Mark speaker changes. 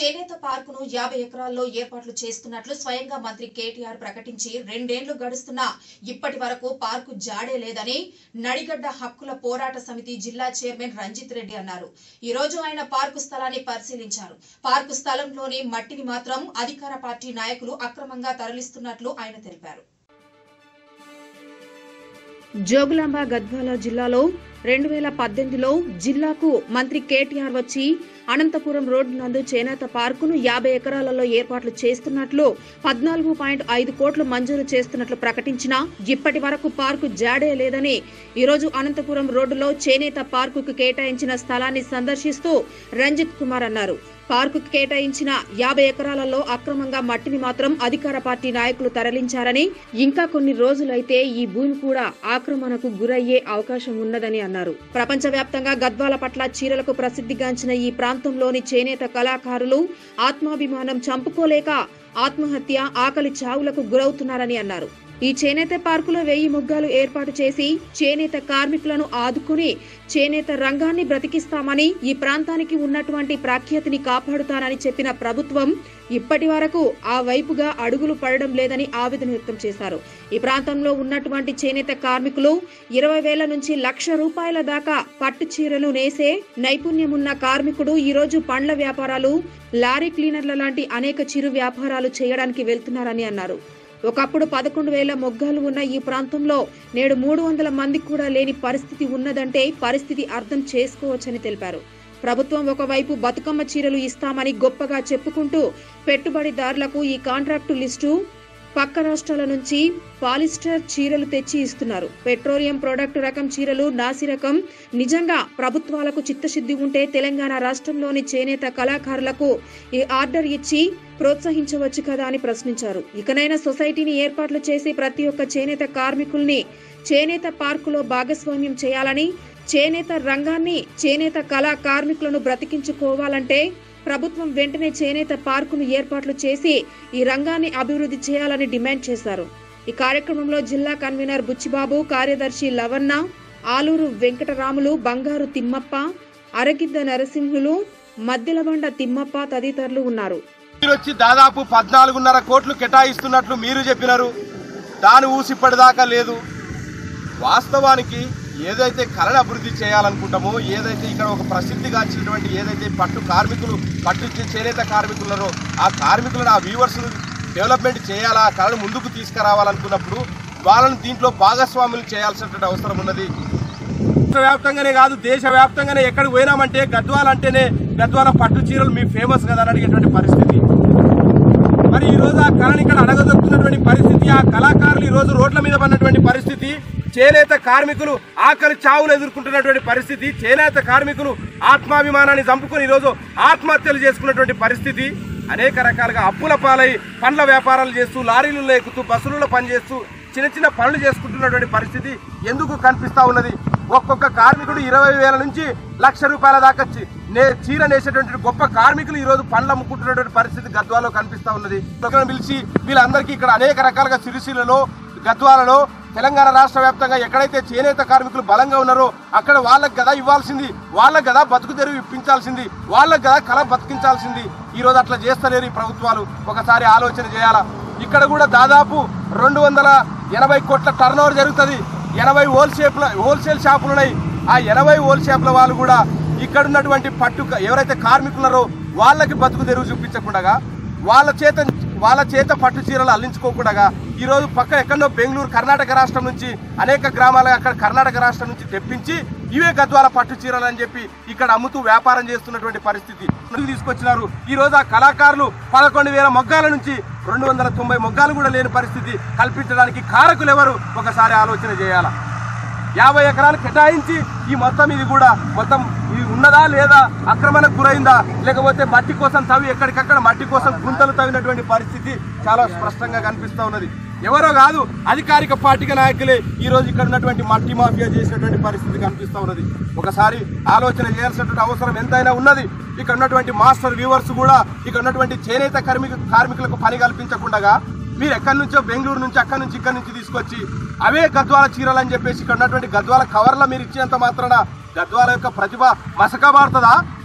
Speaker 1: చేనేత పార్కును యాభై ఎకరాల్లో ఏర్పాట్లు చేస్తున్నట్లు స్వయంగా మంత్రి కేటీఆర్ ప్రకటించి రెండేళ్లు గడుస్తున్నా ఇప్పటి వరకు పార్కు జాడే లేదని నడిగడ్డ హక్కుల పోరాట సమితి జిల్లా చైర్మన్ రంజిత్ రెడ్డి అన్నారు ఈ రోజు ఆయన పార్కు స్థలాన్ని పరిశీలించారు పార్కు స్థలంలోని మట్టిని మాత్రం అధికార పార్టీ నాయకులు అక్రమంగా తరలిస్తున్నట్లు ఆయన తెలిపారు జోగులాంబ గద్వాల జిల్లాలో రెండు వేల పద్దెనిమిదిలో జిల్లాకు మంత్రి కేటీఆర్ వచ్చి అనంతపురం రోడ్డు నందు చేనేత పార్కును యాభై ఎకరాలలో ఏర్పాట్లు చేస్తున్నట్లు పద్నాలుగు పాయింట్ ఐదు కోట్లు మంజూరు చేస్తున్నట్లు ప్రకటించినా ఇప్పటి వరకు పార్కు జాడే లేదని ఈరోజు అనంతపురం రోడ్డులో చేనేత పార్కుకు కేటాయించిన స్థలాన్ని సందర్శిస్తూ రంజిత్ కుమార్ అన్నారు పార్కుకు కేటాయించిన యాభై ఎకరాలలో అక్రమంగా మట్టిని మాత్రం అధికార పార్టీ నాయకులు తరలించారని ఇంకా కొన్ని రోజులైతే ఈ భూమి కూడా ఆక్రమణకు గురయ్యే అవకాశం ఉన్నదని అన్నారు ప్రపంచవ్యాప్తంగా గద్వాల పట్ల చీరలకు ప్రసిద్ధిగాంచిన ఈ ప్రాంతంలోని చేనేత కళాకారులు ఆత్మాభిమానం చంపుకోలేక ఆత్మహత్య ఆకలి చావులకు గురవుతున్నారని అన్నారు ఈ చేనేత పార్కులో వెయ్యి ముగ్గాలు ఏర్పాటు చేసి చేనేత కార్మికులను ఆదుకుని చేనేత రంగాన్ని బ్రతికిస్తామని ఈ ప్రాంతానికి ఉన్నటువంటి ప్రాఖ్యాతిని కాపాడుతానని చెప్పిన ప్రభుత్వం ఇప్పటి వరకు ఆ వైపుగా అడుగులు పడడం లేదని ఆవేదన వ్యక్తం చేశారు ఈ ప్రాంతంలో ఉన్నటువంటి చేనేత కార్మికులు ఇరవై వేల నుంచి లక్ష రూపాయల దాకా పట్టు చీరలు నేసే నైపుణ్యమున్న కార్మికుడు ఈ రోజు పండ్ల వ్యాపారాలు లారీ క్లీనర్ల లాంటి అనేక చిరు వ్యాపారాలు చేయడానికి వెళ్తున్నారని అన్నారు ఒకప్పుడు పదకొండు వేల మొగ్గాలు ఉన్న ఈ ప్రాంతంలో నేడు మూడు వందల మంది కూడా లేని పరిస్థితి ఉన్నదంటే పరిస్థితి అర్థం చేసుకోవచ్చని తెలిపారు ప్రభుత్వం ఒకవైపు బతుకమ్మ చీరలు ఇస్తామని గొప్పగా చెప్పుకుంటూ పెట్టుబడిదారులకు ఈ కాంట్రాక్టు లిస్టు పక్క రాష్ట్రాల నుంచి పాలిస్టర్ చీరలు తెచ్చి ఇస్తున్నారు పెట్రోలియం ప్రొడక్ట్ రకం చీరలు నాసి రకం నిజంగా ప్రభుత్వాలకు చిత్తశుద్ధి ఉంటే తెలంగాణ రాష్ట్రంలోని చేనేత కళాకారులకు ఈ ఆర్డర్ ఇచ్చి ప్రోత్సహించవచ్చు కదా అని ప్రశ్నించారు ఇకనైనా సొసైటీని ఏర్పాట్లు చేసి ప్రతి ఒక్క చేనేత కార్మికుల్ని చేనేత పార్కులో భాగస్వామ్యం చేయాలని చేనేత రంగాన్ని చేనేత కళా కార్మికులను బ్రతికించుకోవాలంటే ప్రభుత్వం వెంటనే చేనేత పార్కును ఏర్పాట్లు చేసి ఈ రంగాన్ని అభివృద్ధి చేయాలని డిమాండ్ చేశారు ఈ కార్యక్రమంలో జిల్లా కన్వీనర్ బుచ్చిబాబు కార్యదర్శి లవన్న ఆలూరు వెంకటరాములు బంగారు తిమ్మప్ప అరగిద్ద నరసింహులు మద్దెలబండ తిమ్మప్ప తదితరులు ఉన్నారు
Speaker 2: మీరు వచ్చి దాదాపు పద్నాలుగున్నర కోట్లు కేటాయిస్తున్నట్లు మీరు చెప్పినారు దాని ఊసిప్పటిదాకా లేదు వాస్తవానికి ఏదైతే కళను అభివృద్ధి చేయాలనుకుంటామో ఏదైతే ఇక్కడ ఒక ప్రసిద్ధిగాంచినటువంటి ఏదైతే పట్టు కార్మికులు పట్టు చే- చేనేత కార్మికులు ఉన్నారో ఆ కార్మికులను ఆ వ్యూవర్స్ను డెవలప్మెంట్ చేయాలా ఆ కళను ముందుకు తీసుకురావాలనుకున్నప్పుడు వాళ్ళని దీంట్లో భాగస్వాములు చేయాల్సినటువంటి అవసరం ఉన్నది రాష్ట్ర వ్యాప్తంగానే కాదు దేశ వ్యాప్తంగానే ఎక్కడికి పోయినామంటే గద్వాల అంటేనే గద్వాల పట్టు చీరలు మీ ఫేమస్ కదా అని అడిగేటువంటి పరిస్థితి మరి ఈ రోజు ఆ కళని ఇక్కడ అడగదొక్కుతున్నటువంటి పరిస్థితి ఆ కళాకారులు ఈ రోజు రోడ్ల మీద పడినటువంటి పరిస్థితి చేనేత కార్మికులు ఆకలి చావులు ఎదుర్కొంటున్నటువంటి పరిస్థితి చేనేత కార్మికులు ఆత్మాభిమానాన్ని చంపుకొని ఈరోజు ఆత్మహత్యలు చేసుకున్నటువంటి పరిస్థితి అనేక రకాలుగా అప్పుల పాలై పండ్ల వ్యాపారాలు చేస్తూ లారీలలో ఎక్కుతూ బస్సులలో పనిచేస్తూ చిన్న చిన్న పనులు చేసుకుంటున్నటువంటి పరిస్థితి ఎందుకు కనిపిస్తా ఉన్నది ఒక్కొక్క కార్మికుడు ఇరవై వేల నుంచి లక్ష రూపాయల దాకా చి- నే- చీర నేసేటువంటి గొప్ప కార్మికులు ఈ రోజు పండ్లు అమ్ముకుంటున్నటువంటి పరిస్థితి గద్వాలో కనిపిస్తా ఉన్నది ఒకరిని పిలిచి వీళ్ళందరికీ ఇక్కడ అనేక రకాలుగా సిరిసిల్లలో గద్వాలలో తెలంగాణ రాష్ట్ర వ్యాప్తంగా ఎక్కడైతే చేనేత కార్మికులు బలంగా ఉన్నారో అక్కడ వాళ్ళకి కదా ఇవ్వాల్సింది వాళ్ళకి కదా బతుకు తెరువు ఇప్పించాల్సింది వాళ్ళకి కదా కళ బతికించాల్సింది ఈ రోజు అట్లా చేస్తలేరు ఈ ప్రభుత్వాలు ఒకసారి ఆలోచన చేయాలా ఇక్కడ కూడా దాదాపు రెండు వందల ఎనభై కోట్ల టర్న్ ఓవర్ జరుగుతుంది ఎనభై హోల్సేల్ హోల్సేల్ షాపులు ఉన్నాయి ఆ ఎనభై హోల్సేప్ల వాళ్ళు కూడా ఇక్కడ ఉన్నటువంటి పట్టు ఎవరైతే కార్మికులున్నారో వాళ్ళకి బతుకు తెరువు చూపించకుండా వాళ్ళ చేత వాళ్ళ చేత పట్టు చీరలు అల్లించుకోకుండా ఈ రోజు పక్క ఎక్కడో బెంగళూరు కర్ణాటక రాష్ట్రం నుంచి అనేక గ్రామాల అక్కడ కర్ణాటక రాష్ట్రం నుంచి తెప్పించి ఇవే గద్వాల పట్టు చీరలు అని చెప్పి ఇక్కడ అమ్ముతూ వ్యాపారం చేస్తున్నటువంటి పరిస్థితి ముందుకు తీసుకొచ్చినారు ఈ రోజు ఆ కళాకారులు పదకొండు వేల మొగ్గాల నుంచి రెండు వందల తొంభై మొగ్గాలు కూడా లేని పరిస్థితి కల్పించడానికి కారకులు ఎవరు ఒకసారి ఆలోచన చేయాలా యాభై ఎకరాలు కేటాయించి ఈ మొత్తం ఇది కూడా మొత్తం ఇది ఉన్నదా లేదా ఆక్రమణకు గురైందా లేకపోతే మట్టి కోసం తవ్వి ఎక్కడికక్కడ మట్టి కోసం గుంతలు తవ్వినటువంటి పరిస్థితి చాలా స్పష్టంగా కనిపిస్తా ఉన్నది ఎవరో కాదు అధికారిక పార్టీక నాయకులే ఈ రోజు ఇక్కడ ఉన్నటువంటి మట్టి మాఫియా చేసినటువంటి పరిస్థితి కనిపిస్తా ఉన్నది ఒకసారి ఆలోచన చేయాల్సినటువంటి అవసరం ఎంతైనా ఉన్నది ఇక్కడ ఉన్నటువంటి మాస్టర్ వ్యూవర్స్ కూడా ఇక్కడ ఉన్నటువంటి చేనేత కార్మిక కార్మికులకు పని కల్పించకుండా మీరు ఎక్కడి నుంచో బెంగళూరు నుంచి అక్కడి నుంచి ఇక్కడి నుంచి తీసుకొచ్చి అవే గద్వాల చీరలు అని చెప్పేసి ఇక్కడ ఉన్నటువంటి గద్వాల కవర్ల మీరు ఇచ్చినంత మాత్రాన గద్వాల యొక్క ప్రతిభ మసకబారుతుందా